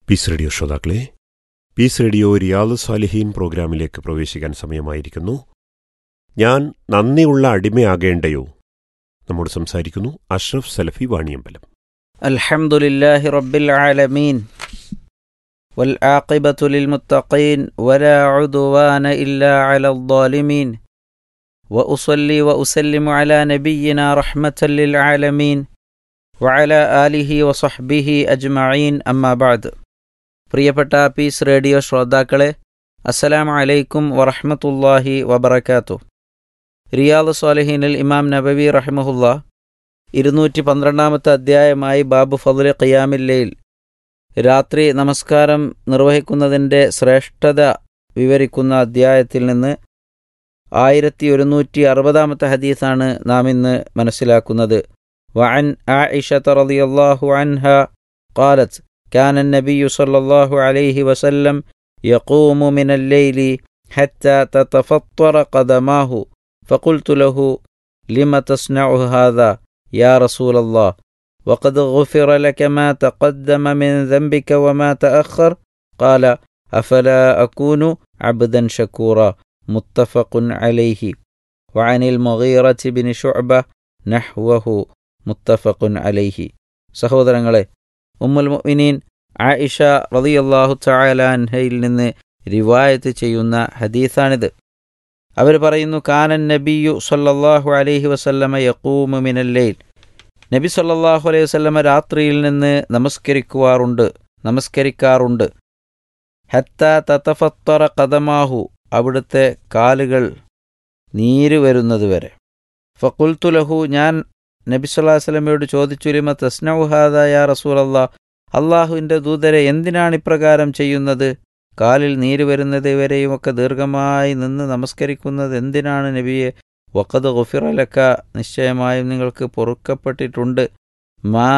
piece radio ശ്രോതാക്കളെ peace radio റിയാദ് സാലിഹീൻ പ്രോഗ്രാമിലേക്ക് പ്രവേശിക്കാൻ സമയമായിരിക്കുന്നു ഞാൻ നന്ദിയുള്ള അടിമയാകേണ്ടയോ നമ്മോട് സംസാരിക്കുന്നു അഷ്റഫ് സലഫി വാണിയമ്പലം الحمد لله رب العالمين والعاقبة للمتقين ولا عدوان إلا على الظالمين وأصلي وأسلم على نبينا رحمة للعالمين وعلى آله وصحبه أجمعين أما بعد പ്രിയപ്പെട്ട പീസ് റേഡിയോ ശ്രോതാക്കളെ അസ്സലാമു അലൈക്കും വറഹ്മത്തുള്ളാഹി വബറകാതുഹു റിയാദ് സ്വാലിഹീനിൽ ഇമാം നബവി റഹ്മഹുല്ലാ ഇരുന്നൂറ്റി പന്ത്രണ്ടാമത്തെ അധ്യായമായി ബാബു ഫضل ഖിയാമില്ലയിൽ രാത്രി നമസ്കാരം നിർവഹിക്കുന്നതിൻ്റെ ശ്രേഷ്ഠത വിവരിക്കുന്ന അധ്യായത്തിൽ നിന്ന് ആയിരത്തി ഒരുന്നൂറ്റി അറുപതാമത്തെ ഹദീസാണ് നാം ഇന്ന് മനസ്സിലാക്കുന്നത് വഅൻ ആയിഷ റളിയല്ലാഹു അൻഹ قالت كان النبي صلى الله عليه وسلم يقوم من الليل حتى تتفطر قدماه فقلت له لم تصنع هذا يا رسول الله وقد غفر لك ما تقدم من ذنبك وما تأخر قال أفلا أكون عبدا شكورا متفق عليه وعن المغيرة بن شعبة نحوه متفق عليه സഹോദരങ്ങളെ ഉമ്മുൽ മുഅ്മിനീൻ ആയിഷ റളിയല്ലാഹു തആല അൻഹയിൽ നിന്ന് റിവായത്ത് ചെയ്യുന്ന ഹദീസാണിത് അവർ പറയുന്നു കാനൻ നബിയു സല്ലല്ലാഹു അലൈഹി വസല്ലമ യഖൂമു മിനൽ ലൈൽ നബി സല്ലല്ലാഹു അലൈഹി വസല്ലമ രാത്രിയിൽ നിന്ന് നമസ്കരിക്കുവാറുണ്ട് നമസ്കരിക്കാറുണ്ട് ഹത്ത തതഫത്തറ ഖദമാഹു അവിടുത്തെ കാലുകൾ നീര് വരുന്നതുവരെ ഫഖുൽതു ലഹു ഞാൻ നബി സല്ലല്ലാഹു അലൈഹി വസല്ലമയോട് ചോദിച്ചു ലിമ തസ്നഉ ഹാദാ യാ റസൂലല്ലാഹ് അള്ളാഹുവിൻ്റെ ദൂതരെ എന്തിനാണ് ഇപ്രകാരം ചെയ്യുന്നത് കാലിൽ നീര് വരുന്നത് വരെയുമൊക്കെ ദീർഘമായി നിന്ന് നമസ്കരിക്കുന്നത് എന്തിനാണ് നബിയെ വക്കത് ഗുഫിറലക്ക നിശ്ചയമായും നിങ്ങൾക്ക് പൊറുക്കപ്പെട്ടിട്ടുണ്ട് മാ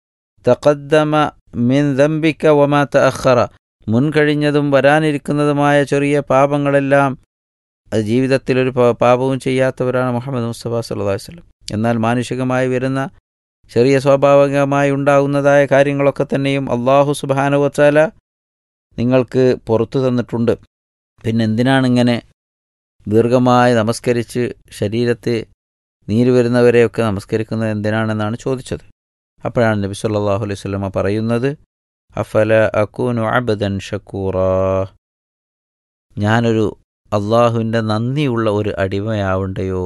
തഖദ്ദമ മിൻ ദംബിക്ക വമാ തഅഖറ മുൻകഴിഞ്ഞതും വരാനിരിക്കുന്നതുമായ ചെറിയ പാപങ്ങളെല്ലാം അത് ജീവിതത്തിൽ ഒരു പാപവും ചെയ്യാത്തവരാണ് മുഹമ്മദ് മുസ്തഫ സല്ലല്ലാഹു അലൈഹി വസല്ലം എന്നാൽ മാനുഷികമായി വരുന്ന ചെറിയ സ്വാഭാവികമായി ഉണ്ടാകുന്നതായ കാര്യങ്ങളൊക്കെ തന്നെയും അള്ളാഹു സുബാനുവച്ചാല നിങ്ങൾക്ക് പുറത്തു തന്നിട്ടുണ്ട് പിന്നെ എന്തിനാണ് ഇങ്ങനെ ദീർഘമായി നമസ്കരിച്ച് ശരീരത്തെ നീര് വരുന്നവരെയൊക്കെ നമസ്കരിക്കുന്നത് എന്തിനാണെന്നാണ് ചോദിച്ചത് അപ്പോഴാണ് നബി സല്ലല്ലാഹു അലൈഹി വസല്ലമ പറയുന്നത് അഫല അക്കൂനു അബദൻ ഷക്കൂറ ഞാനൊരു അള്ളാഹുവിൻ്റെ നന്ദിയുള്ള ഒരു അടിമയാവണ്ടയോ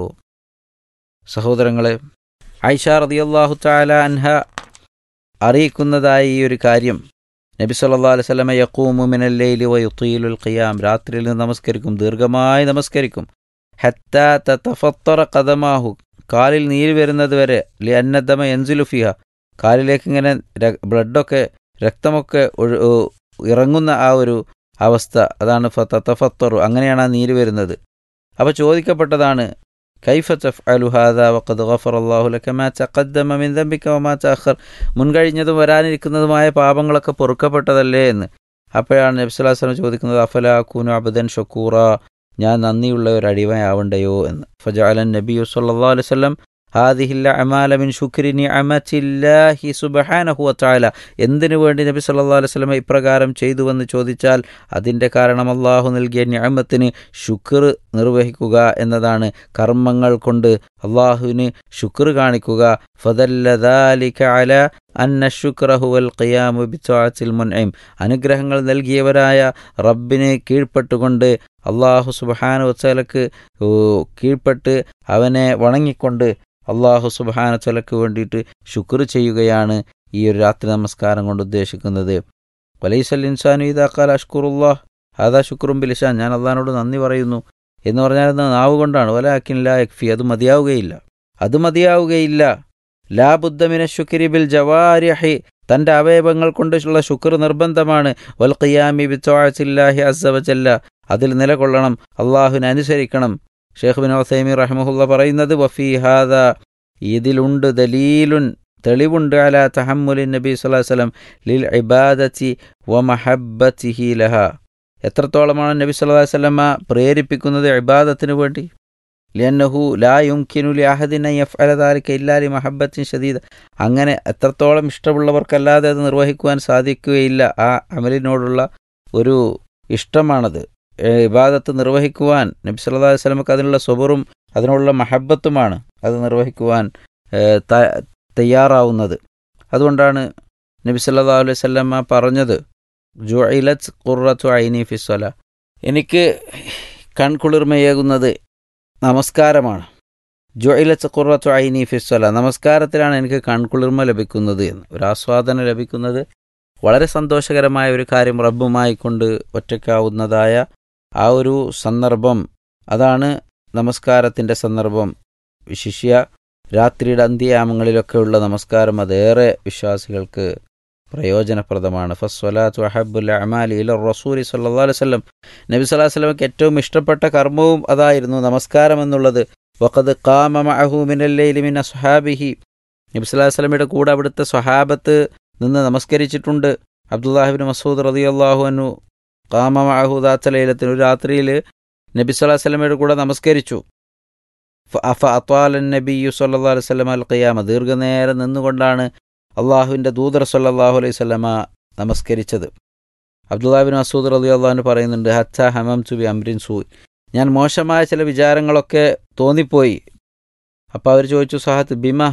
സഹോദരങ്ങളെ ഐഷ റളിയല്ലാഹു തആല അൻഹ അറിയിക്കുന്നതായ ഈ ഒരു കാര്യം നബി സല്ലല്ലാഹു അലൈഹി വസല്ലമ യഖൂമു മിനൽ ലൈലി വയുത്തീലുൽ ഖിയാം രാത്രിയിൽ നിന്ന് നമസ്കരിക്കും ദീർഘമായി നമസ്കരിക്കും ഹത്താ തതഫത്തറ ഖദമാഹു കാലിൽ നീര് വരുന്നത് വരെ ലി അന്നദമ യൻസിലു ഫിഹ കാലിലേക്ക് ഇങ്ങനെ ബ്ലഡൊക്കെ രക്തമൊക്കെ ഇറങ്ങുന്ന ആ ഒരു അവസ്ഥ അതാണ് തതഫത്തറു അങ്ങനെയാണ് ആ നീര് വരുന്നത് അപ്പോൾ ചോദിക്കപ്പെട്ടതാണ് കൈഫ തഫ്അലു ഹാദാ വഖദ് ഗഫറ അല്ലാഹു ലക മാ തഖദ്ദമ മിൻ ദംബിക വമാ തഅഖർ മുൻകഴിഞ്ഞതും വരാനിരിക്കുന്നതുമായ പാപങ്ങളൊക്കെ പൊറുക്കപ്പെട്ടതല്ലേ എന്ന് അപ്പോഴാണ് നബി സ്വല്ലല്ലാഹു അലൈഹി വസല്ലം ചോദിക്കുന്നത് അഫല അകൂനു അബ്ദൻ ഷക്കൂറ ഞാൻ നന്ദിയുള്ള ഒരു അടിമയാവണ്ടയോ എന്ന് ഫജഅലൻ നബിയു സല്ലല്ലാഹു അലൈഹി വസല്ലം ഹാദിഹില്ല അമാല മിൻ ശുക്രി നിഅമത്തില്ലാഹി സുബ്ഹാനഹു വതആല എന്തിനു വേണ്ടി നബി സല്ലല്ലാഹു അലൈഹി വസല്ലം ഇപ്രകാരം ചെയ്തുവെന്ന് ചോദിച്ചാൽ അതിൻ്റെ കാരണം അള്ളാഹു നൽകിയ നിഅമത്തിന് ശുക്ർ നിർവഹിക്കുക എന്നതാണ് കർമ്മങ്ങൾ കൊണ്ട് അള്ളാഹുവിന് ശുക്ർ കാണിക്കുക ഫദല്ലദാലിക അല അന്ന ശുക്രഹുവൽ ഖിയാമു ബിത്വാത്തിൽ മുൻഇം അനുഗ്രഹങ്ങൾ നൽകിയവരായ റബ്ബിനെ കീഴ്പ്പെട്ടുകൊണ്ട് അള്ളാഹു സുബ്ഹാനഹു വതആലക്ക് കീഴ്പ്പെട്ട് അവനെ വണങ്ങിക്കൊണ്ട് അള്ളാഹു സുബാന ചലക്ക് വേണ്ടിയിട്ട് ശുക്ർ ചെയ്യുകയാണ് ഈ ഒരു രാത്രി നമസ്കാരം കൊണ്ട് ഉദ്ദേശിക്കുന്നത് വലൈസൽ ഇൻസാനു ഇതാക്കാൽ അഷ്കുറുല്ലാഹ് ഹാദാ ശുക്രും ബിലിഷാൻ ഞാൻ അള്ളഹാനോട് നന്ദി പറയുന്നു എന്ന് പറഞ്ഞാൽ നാവ് കൊണ്ടാണ് വല അക്കിൻ ലാ യക്ഫി അത് മതിയാവുകയില്ല അത് മതിയാവുകയില്ല ലാ ബുദ്ധമിന ശുക്രി ബിൽ ജവാരിഹി തൻ്റെ അവയവങ്ങൾ കൊണ്ടുള്ള ശുക്ർ നിർബന്ധമാണ് വൽ ഖിയാമി ബിത്വാസില്ലാഹി അസവജല്ല അതിൽ നിലകൊള്ളണം അള്ളാഹുവിനെ അനുസരിക്കണം ഷെയ്ഖ് ബിൻ ഒസൈമി റഹ്മുല്ല പറയുന്നത് വഫി ഹാദ ഇതിലുണ്ട് ദലീലുൻ തെളിവുണ്ട് അല തഹമ്മുലിൻ നബി സ്വല്ലല്ലാഹു അലൈഹി വസല്ലം ലിൽ ഇബാദത്തി വ മഹബ്ബത്തിഹി ലഹ എത്രത്തോളമാണ് നബി സല്ലല്ലാഹു അലൈഹി വസല്ലമ പ്രേരിപ്പിക്കുന്നത് ഇബാദത്തിന് വേണ്ടി ലിയന്നഹു ലാ യുംകിനു ലി അഹദിൻ അൻ യഫ്അല ദാലിക ഇല്ലാ ലി മഹബ്ബത്തിൻ ഷദീദ അങ്ങനെ എത്രത്തോളം ഇഷ്ടമുള്ളവർക്കല്ലാതെ അത് നിർവഹിക്കുവാൻ സാധിക്കുകയില്ല ആ അമലിനോടുള്ള ഒരു ഇഷ്ടമാണത് ഏഹ് ഇബാദത്ത് നിർവഹിക്കുവാൻ നബി സല്ലല്ലാഹു അലൈഹി വസല്ലമക്ക് അതിനുള്ള സ്വബറും അതിനുള്ള മഹബത്തുമാണ് അത് നിർവഹിക്കുവാൻ ഏഹ് ത- തയ്യാറാവുന്നത് അതുകൊണ്ടാണ് നബി സല്ലല്ലാഹു അലൈഹി വസല്ലമ പറഞ്ഞത് ജുഇലത് ഖുറത്തു ഐനി ഫിസ്വല എനിക്ക് കൺകുളിർമയേകുന്നത് നമസ്കാരമാണ് ജുഇലത്ത് ഖുറത്തു ഐനി ഫിസ്വല നമസ്കാരത്തിലാണ് എനിക്ക് കൺകുളിർമ ലഭിക്കുന്നത് എന്ന് ഒരു ആസ്വാദനം ലഭിക്കുന്നത് വളരെ സന്തോഷകരമായ ഒരു കാര്യം റബ്ബുമായി കൊണ്ട് ഒറ്റയ്ക്കാവുന്നതായ ആ ഒരു സന്ദർഭം അതാണ് നമസ്കാരത്തിൻ്റെ സന്ദർഭം വിശിഷ്യ രാത്രിയുടെ അന്ത്യയാമങ്ങളിലൊക്കെയുള്ള നമസ്കാരം അതേറെ വിശ്വാസികൾക്ക് പ്രയോജനപ്രദമാണ് ഫസ്വലാത്തു അഹബുൽ അമാലി ഇല റസൂലി സല്ലല്ലാഹു അലൈഹി വസല്ലം നബി സല്ലല്ലാഹു അലൈഹി വസല്ലമക്ക് ഏറ്റവും ഇഷ്ടപ്പെട്ട കർമ്മവും അതായിരുന്നു നമസ്കാരം എന്നുള്ളത് വഖദ് ഖാമ മഅഹു മിനൽ ലൈലി മിൻ അസ്ഹാബിഹി നബി സല്ലല്ലാഹു അലൈഹി വസല്ലമയുടെ കൂടെ അവിടുത്തെ സ്വഹാബത്ത് നിന്ന് നമസ്കരിച്ചിട്ടുണ്ട് അബ്ദുല്ലാഹിബിൻ മസൂദ് റളിയല്ലാഹു അൻഹു ഖാമ മഅഹു ദാത്ത ലൈലത്തിന് ഒരു രാത്രിയിൽ നബി സല്ലല്ലാഹു അലൈഹി വസല്ലമയുടെ കൂടെ നമസ്കരിച്ചു അഫ അത്വാലൻ നബിയു സല്ലല്ലാഹു അലൈഹി വസല്ലമ അൽ ഖിയാമ ദീർഘനേരം നിന്നുകൊണ്ടാണ് അള്ളാഹുവിൻ്റെ ദൂതർ സല്ലല്ലാഹു അലൈഹി വസല്ലമ നമസ്കരിച്ചത് അബ്ദുല്ലാഹിബിൻ മസൂദ് റളിയല്ലാഹു പറയുന്നുണ്ട് ഹച്ച ഹമം തുബി അംരിൻ സൂ ഞാൻ മോശമായ ചില വിചാരങ്ങളൊക്കെ തോന്നിപ്പോയി അപ്പോൾ അവർ ചോദിച്ചു സഹത്ത് ബിമ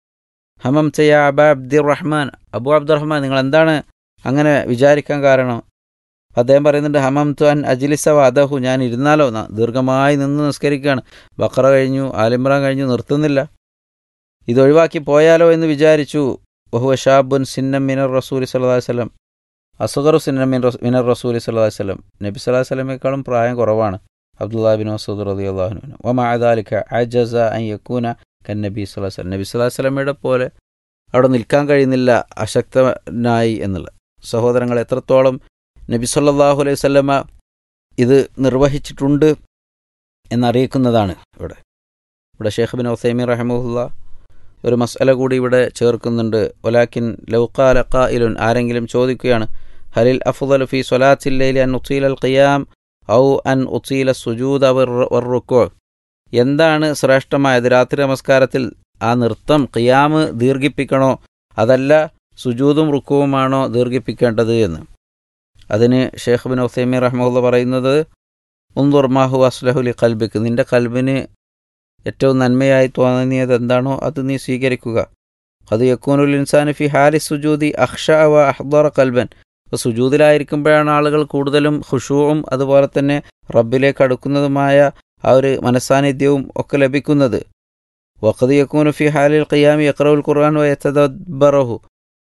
ഹമം ചയ അബ അബ്ദുർ റഹ്മാൻ അബു അബ്ദുറഹ്മാൻ നിങ്ങൾ എന്താണ് അങ്ങനെ വിചാരിക്കാൻ കാരണം അദ്ദേഹം പറയുന്നുണ്ട് ഹമം തു അൻ അജിലിസ വദഹു ഞാൻ ഇരുന്നാലോ ന- ദീർഘമായി നിന്ന് നിസ്കരിക്കുകയാണ് ബക്കറ കഴിഞ്ഞു ആലിമ്രാൻ കഴിഞ്ഞു നിർത്തുന്നില്ല ഇത് ഒഴിവാക്കി പോയാലോ എന്ന് വിചാരിച്ചു ബഹു ഷാബുൻ സിന്നം മിനർ റസൂലി സല്ലല്ലാഹു അലൈഹി വസല്ലം അസുഗറു സിന്നം മിൻ റസ്- മിനർ റസൂലി സല്ലല്ലാഹു അലൈഹി വസല്ലം നബി സല്ലല്ലാഹു അലൈഹി വസല്ലമയേക്കാളും പ്രായം കുറവാണ് അബ്ദുല്ലാഹ് ബിൻ മസൂദ് റളിയല്ലാഹു അൻഹു വമഅ ദാലിക അജസ അൻ യകൂന കൻ നബി സല്ലല്ലാഹു അലൈഹി വസല്ലം നബി സല്ലല്ലാഹു അലൈഹി വസല്ലമയുടെ പോലെ അവിടെ നിൽക്കാൻ കഴിയുന്നില്ല അശക്തനായി എന്നുള്ളത് സഹോദരങ്ങൾ എത്രത്തോളം നബി സല്ലല്ലാഹു അലൈഹി വസല്ലമ ഇത് നിർവഹിച്ചിട്ടുണ്ട് എന്നറിയിക്കുന്നതാണ് ഇവിടെ ഇവിടെ ഷേഖ് ബിൻ ഒസൈമി റഹമുല്ല ഒരു മസ്അല കൂടി ഇവിടെ ചേർക്കുന്നുണ്ട് ഒലാക്കിൻ ലൗക്കാല ഖായിലുൻ ആരെങ്കിലും ചോദിക്കുകയാണ് ഹലിൽ അഫ്ദൽ ഫി സ്വലാത്തിൽ ലൈലി അൻ ഉത്തീൽ അൽ ഖിയാം ഔ അൻ ഉത്തീല സുജൂദ് അവർ റുക്കോ എന്താണ് ശ്രേഷ്ഠമായത് രാത്രി നമസ്കാരത്തിൽ ആ നൃത്തം ഖിയാമ് ദീർഘിപ്പിക്കണോ അതല്ല സുജൂദും റുക്കുവുമാണോ ദീർഘിപ്പിക്കേണ്ടത് എന്ന് അതിന് ഷേഖ് ബിൻ ഒസൈമി റഹ്മുല്ല പറയുന്നത് ഉന്ദുർ മാഹു അസ്ലഹുലി കൽബിക്ക് നിന്റെ കൽബിന് ഏറ്റവും നന്മയായി തോന്നിയത് എന്താണോ അത് നീ സ്വീകരിക്കുക അത് യക്കൂനുൽ ഇൻസാൻ ഫി ഹാലി സുജൂദി അഹ്ഷ വ അഹ്ദറ കൽബൻ അപ്പോൾ സുജൂദിലായിരിക്കുമ്പോഴാണ് ആളുകൾ കൂടുതലും ഖുഷൂവും അതുപോലെ തന്നെ റബ്ബിലേക്ക് അടുക്കുന്നതുമായ ആ ഒരു മനസാന്നിധ്യവും ഒക്കെ ലഭിക്കുന്നത് വഖദ് യക്കൂനു ഫി ഹാലിൽ ഖിയാമി യക്റവുൽ ഖുർആൻ വ യതദബ്ബറഹു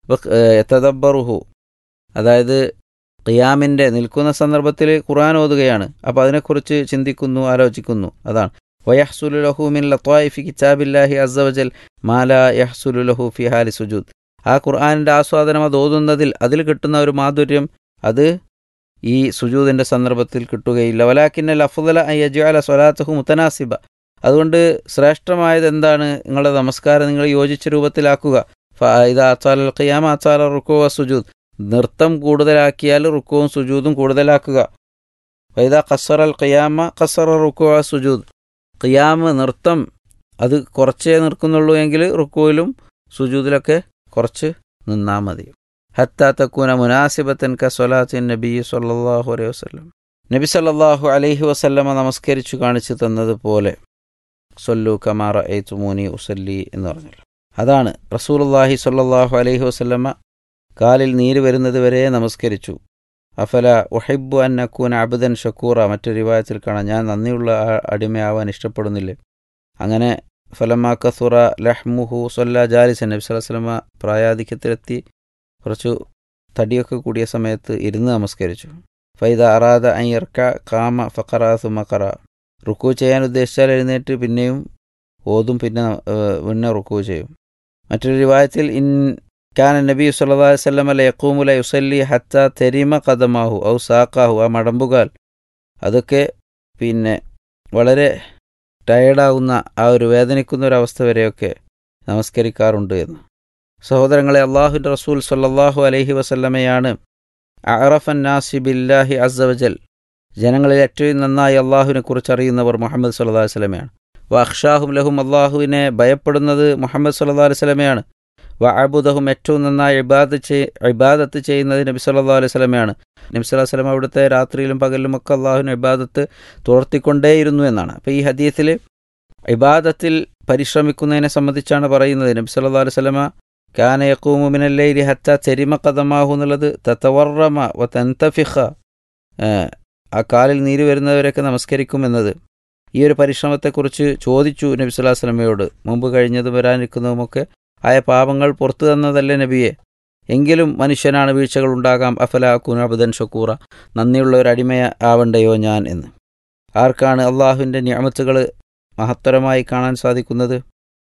യതദബ്ബറുഹു അതായത് ഖിയാമിൻ്റെ നിൽക്കുന്ന സന്ദർഭത്തിൽ ഖുർആൻ ഓതുകയാണ് അപ്പോൾ അതിനെക്കുറിച്ച് ചിന്തിക്കുന്നു ആലോചിക്കുന്നു അതാണ് വയഹ്സുലു ലഹു മിൻ ലത്വായിഫി കിതാബില്ലാഹി അസ്സവജൽ മാല യഹ്സുലു ലഹു ഫി ഹാലി സുജൂദ് ആ ഖുർആനിൻ്റെ ആസ്വാദനം അത് ഓതുന്നതിൽ അതിൽ കിട്ടുന്ന ഒരു മാധുര്യം അത് ഈ സുജൂദിൻ്റെ സന്ദർഭത്തിൽ കിട്ടുകയില്ല വലാക്കിന്നൽ അഫുദല യജുഅല സ്വലാത്തഹു മുത്തനാസിബ അതുകൊണ്ട് ശ്രേഷ്ഠമായത് എന്താണ് നിങ്ങളുടെ നമസ്കാരം നിങ്ങൾ യോജിച്ച രൂപത്തിലാക്കുക ഫ- ഇത് ആച്ചാൽ ഖിയാമ ആച്ചാല റുക്കോ സുജൂദ് നൃത്തം കൂടുതലാക്കിയാൽ റുക്കോവും സുജൂദും കൂടുതലാക്കുക വൈദ ഖസറൽ ഖിയാമ ഖസറ റുക്കോ സുജൂദ് ഖിയാമ് നൃത്തം അത് കുറച്ചേ നിൽക്കുന്നുള്ളൂ എങ്കിൽ റുക്കോയിലും സുജൂദിലൊക്കെ കുറച്ച് നിന്നാൽ മതി ഹത്താ തക്കൂന മുനാസിബത്തൻ ക സ്വലാത്തിൻ നബി സല്ലല്ലാഹു അലൈഹി വസല്ലം നബി സല്ലല്ലാഹു അലൈഹി വസല്ലമ നമസ്കരിച്ചു കാണിച്ചു തന്നതുപോലെ സൊല്ലു കമാറ എയ്ത്തുമൂനി ഉസല്ലി എന്ന് പറഞ്ഞല്ലോ അതാണ് റസൂലുള്ളാഹി സ്വല്ലല്ലാഹു അലൈഹി വസല്ലമ കാലിൽ നീര് വരുന്നത് വരെ നമസ്കരിച്ചു അഫല ഉഹിബു അൻ അക്കൂൻ അബുദൻ ഷക്കൂറ മറ്റൊരു റിവായത്തിൽ കാണാം ഞാൻ നന്ദിയുള്ള ആ- അടിമയാവാൻ ഇഷ്ടപ്പെടുന്നില്ലേ അങ്ങനെ ഫലമാ കസുറ ലഹ്മുഹു സൊല്ല ജാലിസൻ നബി സ്വല്ലല്ലാഹു അലൈഹി വസല്ലമ പ്രായാധിക്യത്തിലെത്തി കുറച്ചു തടിയൊക്കെ കൂടിയ സമയത്ത് ഇരുന്ന് നമസ്കരിച്ചു ഫൈദ അറാദ അയ്യർക്ക കാമ ഫക്കറ സുമക്കറ റുക്കു ചെയ്യാൻ ഉദ്ദേശിച്ചാൽ എഴുന്നേറ്റ് പിന്നെയും ഓതും പിന്നെ ഏഹ്, പിന്നെ റുക്കു ചെയ്യും മറ്റൊരു റിവായത്തിൽ ഇൻ കാന നബി സല്ലല്ലാഹു അലൈഹി വസല്ലം ല യഖൂമു ല യുസല്ലി ഹത്ത തെരിമ ഖദമാഹു ഔ സാഖാഹു ആ മടമ്പുകാൽ അതൊക്കെ പിന്നെ വളരെ ടയർഡാകുന്ന ആ ഒരു വേദനിക്കുന്ന ഒരു അവസ്ഥ വരെയൊക്കെ നമസ്കരിക്കാറുണ്ട് എന്ന് സഹോദരങ്ങളെ അള്ളാഹുൻ്റെ റസൂൽ സല്ലല്ലാഹു അലൈഹി വസല്ലമയാണ് അറഫൻ നാസി ബില്ലാഹി അസ്സവജൽ ജനങ്ങളിൽ ഏറ്റവും നന്നായി അള്ളാഹുവിനെ കുറിച്ച് അറിയുന്നവർ മുഹമ്മദ് സല്ലല്ലാഹു അലൈഹി വസല്ലമയാണ് വ അക്ഷാഹും ലഹും അള്ളാഹുവിനെ ഭയപ്പെടുന്നത് മുഹമ്മദ് സല്ലാ അലൈഹി സ്വലമയാണ് വ അബുദഹും ഏറ്റവും നന്നായി ഇബാദത്ത് ചെയ് ഇബാദത്ത് ചെയ്യുന്നത് നബി സല്ലാ അലൈഹി സ്വലമയാണ് നബി സല്ലാ വസ്ലം അവിടുത്തെ രാത്രിയിലും പകലിലും ഒക്കെ അള്ളാഹുവിന് ഇബാദത്ത് തുളർത്തിക്കൊണ്ടേയിരുന്നു എന്നാണ് അപ്പോൾ ഈ ഹദീത്തിൽ ഇബാദത്തിൽ പരിശ്രമിക്കുന്നതിനെ സംബന്ധിച്ചാണ് പറയുന്നത് നബി സല്ലാ അലൈഹി സ്വലമ കാന യക്കൂമുമിനല്ലൈലി ഹത്ത ചെരിമ കഥമാഹു എന്നുള്ളത് തത്തവർറമ വ തന്തഫിഖ ആ കാലിൽ നീര് വരുന്നവരൊക്കെ നമസ്കരിക്കും എന്നത് ഈ ഒരു പരിശ്രമത്തെക്കുറിച്ച് ചോദിച്ചു നബി സ്വല്ലാ സ്വലമയോട് മുമ്പ് കഴിഞ്ഞതും വരാനിരിക്കുന്നതുമൊക്കെ ആയ പാപങ്ങൾ പുറത്തു തന്നതല്ലേ നബിയെ എങ്കിലും മനുഷ്യനാണ് വീഴ്ചകൾ ഉണ്ടാകാം അഫലാക്കൂൻ അബുദൻ ഷക്കൂറ നന്ദിയുള്ള ഒരു അടിമ ആവണ്ടയോ ഞാൻ എന്ന് ആർക്കാണ് അള്ളാഹുവിൻ്റെ ഞാമത്തുകൾ മഹത്തരമായി കാണാൻ സാധിക്കുന്നത്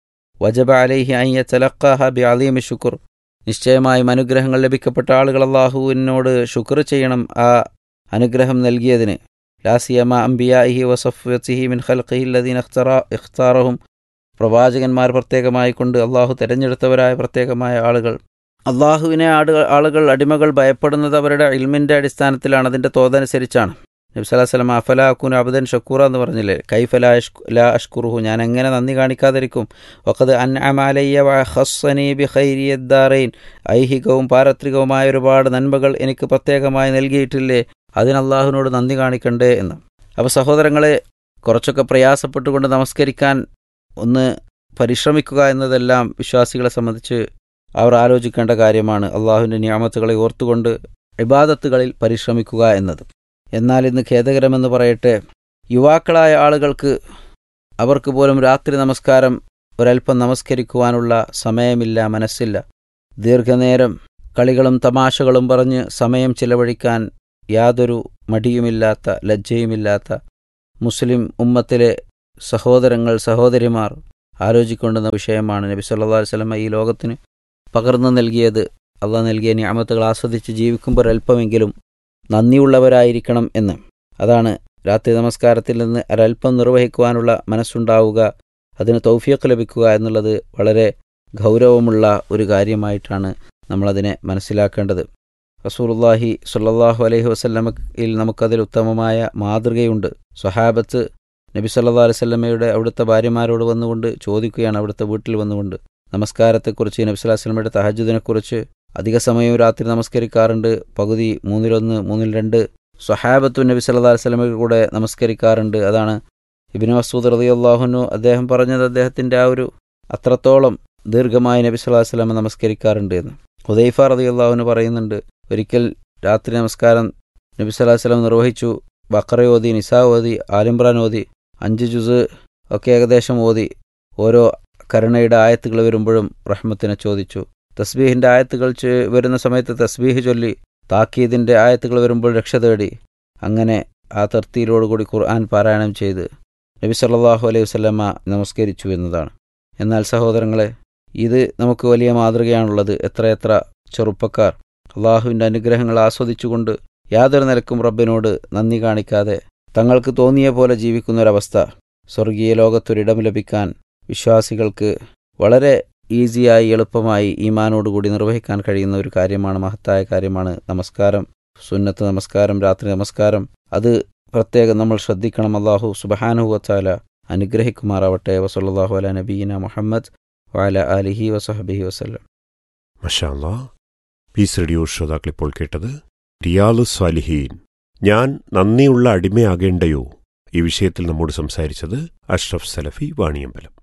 വജബ അലൈഹി അയ്യ തലക്കാഹ ബി അലീമി ഷുക്കുർ നിശ്ചയമായും അനുഗ്രഹങ്ങൾ ലഭിക്കപ്പെട്ട ആളുകൾ അള്ളാഹുവിനോട് ശുക്ർ ചെയ്യണം ആ അനുഗ്രഹം നൽകിയതിന് ലാസിയമ അംബിയാഹി വസഫിഹി മിൻ ഖൽഖിഹി ലദീൻ ഇഖ്തറ ഇഖ്താറഹും പ്രവാചകന്മാർ പ്രത്യേകമായി കൊണ്ട് അള്ളാഹു തിരഞ്ഞെടുത്തവരായ പ്രത്യേകമായ ആളുകൾ അള്ളാഹുവിനെ ആളുകൾ ആളുകൾ അടിമകൾ ഭയപ്പെടുന്നത് അവരുടെ ഇൽമിൻ്റെ അടിസ്ഥാനത്തിലാണ് അതിൻ്റെ തോതനുസരിച്ചാണ് നബി സ്വലാ സ്വലം അഫല അക്കുൻ അബുദൻ ഷക്കൂറ എന്ന് പറഞ്ഞില്ലേ കൈഫല ലാ അഷ്കുറുഹു ഞാൻ എങ്ങനെ നന്ദി കാണിക്കാതിരിക്കും ഒക്കത് അൻ അമാലയ്യ ഹസ്സനി ബി ഖൈരിയദ്ദാറൈൻ ഐഹികവും പാരത്രികവുമായ ഒരുപാട് നന്മകൾ എനിക്ക് പ്രത്യേകമായി നൽകിയിട്ടില്ലേ അതിന് അള്ളാഹുവിനോട് നന്ദി കാണിക്കണ്ടേ എന്ന് അപ്പോൾ സഹോദരങ്ങളെ കുറച്ചൊക്കെ പ്രയാസപ്പെട്ടുകൊണ്ട് നമസ്കരിക്കാൻ ഒന്ന് പരിശ്രമിക്കുക എന്നതെല്ലാം വിശ്വാസികളെ സംബന്ധിച്ച് അവർ ആലോചിക്കേണ്ട കാര്യമാണ് അള്ളാഹുവിൻ്റെ നിയാമത്തുകളെ ഓർത്തുകൊണ്ട് ഇബാദത്തുകളിൽ പരിശ്രമിക്കുക എന്നത് എന്നാൽ ഇന്ന് ഖേദകരമെന്ന് പറയട്ടെ യുവാക്കളായ ആളുകൾക്ക് അവർക്ക് പോലും രാത്രി നമസ്കാരം ഒരൽപ്പം നമസ്കരിക്കുവാനുള്ള സമയമില്ല മനസ്സില്ല ദീർഘനേരം കളികളും തമാശകളും പറഞ്ഞ് സമയം ചിലവഴിക്കാൻ യാതൊരു മടിയുമില്ലാത്ത ലജ്ജയുമില്ലാത്ത മുസ്ലിം ഉമ്മത്തിലെ സഹോദരങ്ങൾ സഹോദരിമാർ ആലോചിക്കൊണ്ടുന്ന വിഷയമാണ് നബി സല്ലാ വല്ലമ ഈ ലോകത്തിന് പകർന്നു നൽകിയത് അള്ളാഹ് നൽകിയ ഞാമത്തുകൾ ആസ്വദിച്ച് ജീവിക്കുമ്പോൾ ഒരല്പമെങ്കിലും നന്ദിയുള്ളവരായിരിക്കണം എന്ന് അതാണ് രാത്രി നമസ്കാരത്തിൽ നിന്ന് ഒരൽപ്പം നിർവഹിക്കുവാനുള്ള മനസ്സുണ്ടാവുക അതിന് തൗഫിയക്ക് ലഭിക്കുക എന്നുള്ളത് വളരെ ഗൗരവമുള്ള ഒരു കാര്യമായിട്ടാണ് നമ്മളതിനെ മനസ്സിലാക്കേണ്ടത് റസൂലുല്ലാഹി സല്ലാഹു അലൈഹി വസ്ല്ലമയിൽ നമുക്കതിൽ ഉത്തമമായ മാതൃകയുണ്ട് സ്വഹാബത്ത് നബി സല്ലാ അലൈവല്ലമയുടെ അവിടുത്തെ ഭാര്യമാരോട് വന്നുകൊണ്ട് ചോദിക്കുകയാണ് അവിടുത്തെ വീട്ടിൽ വന്നുകൊണ്ട് നമസ്കാരത്തെക്കുറിച്ച് നബി സ്വല്ലാ വസ്ലമയുടെ തഹജുദിനെക്കുറിച്ച് അധിക സമയവും രാത്രി നമസ്കരിക്കാറുണ്ട് പകുതി മൂന്നിലൊന്ന് മൂന്നിൽ രണ്ട് സ്വഹാബത്തു നബി സല്ലാ വസ്ലമയുടെ കൂടെ നമസ്കരിക്കാറുണ്ട് അതാണ് ഇബിന് മസൂദ് റതി അള്ളാഹുനു അദ്ദേഹം പറഞ്ഞത് അദ്ദേഹത്തിൻ്റെ ആ ഒരു അത്രത്തോളം ദീർഘമായി നബി സല്ലാ വസ്ലമ നമസ്കരിക്കാറുണ്ട് എന്ന് ഹുദൈഫ റതി അള്ളാഹുന് പറയുന്നുണ്ട് ഒരിക്കൽ രാത്രി നമസ്കാരം നബി സല്ലാ വസ്ലം നിർവഹിച്ചു ബക്കറ ഓതി നിസാ ഓതി ആലിംബ്രാൻ ഓതി അഞ്ച് ജുസ് ഒക്കെ ഏകദേശം ഓതി ഓരോ കരുണയുടെ ആയത്തുകൾ വരുമ്പോഴും റഹ്മത്തിനെ ചോദിച്ചു തസ്ബീഹിൻ്റെ ആയത്തുകൾ വരുന്ന സമയത്ത് തസ്ബീഹ് ചൊല്ലി താക്കീദിൻ്റെ ആയത്തുകൾ വരുമ്പോൾ രക്ഷ തേടി അങ്ങനെ ആ തർത്തിയിലോടുകൂടി ഖുർആൻ പാരായണം ചെയ്ത് നബി സല്ലാഹു അലൈഹി വസ്ലമ നമസ്കരിച്ചു എന്നതാണ് എന്നാൽ സഹോദരങ്ങളെ ഇത് നമുക്ക് വലിയ മാതൃകയാണുള്ളത് എത്രയെത്ര ചെറുപ്പക്കാർ അള്ളാഹുവിൻ്റെ അനുഗ്രഹങ്ങൾ ആസ്വദിച്ചുകൊണ്ട് യാതൊരു നിലക്കും റബ്ബിനോട് നന്ദി കാണിക്കാതെ തങ്ങൾക്ക് തോന്നിയ പോലെ ജീവിക്കുന്നൊരവസ്ഥ സ്വർഗീയ ലോകത്തൊരിടം ലഭിക്കാൻ വിശ്വാസികൾക്ക് വളരെ ഈസിയായി എളുപ്പമായി ഈമാനോടുകൂടി നിർവഹിക്കാൻ കഴിയുന്ന ഒരു കാര്യമാണ് മഹത്തായ കാര്യമാണ് നമസ്കാരം സുന്നത്ത് നമസ്കാരം രാത്രി നമസ്കാരം അത് പ്രത്യേകം നമ്മൾ ശ്രദ്ധിക്കണം അള്ളാഹു സുബഹാനുഹുവത്താല അനുഗ്രഹിക്കുമാറാവട്ടെ വസല്ലാഹു അല നബീന മുഹമ്മദ് വാല അലിഹി വസഹബിഹി വസ്ലം മഷാല്ലാ പീസ് റേഡിയോ ശ്രോതാക്കളിപ്പോൾ കേട്ടത് റിയാലു സ്വാലിഹീൻ ഞാൻ നന്ദിയുള്ള അടിമയാകേണ്ടയോ ഈ വിഷയത്തിൽ നമ്മോട് സംസാരിച്ചത് അഷ്റഫ് സലഫി വാണിയമ്പലം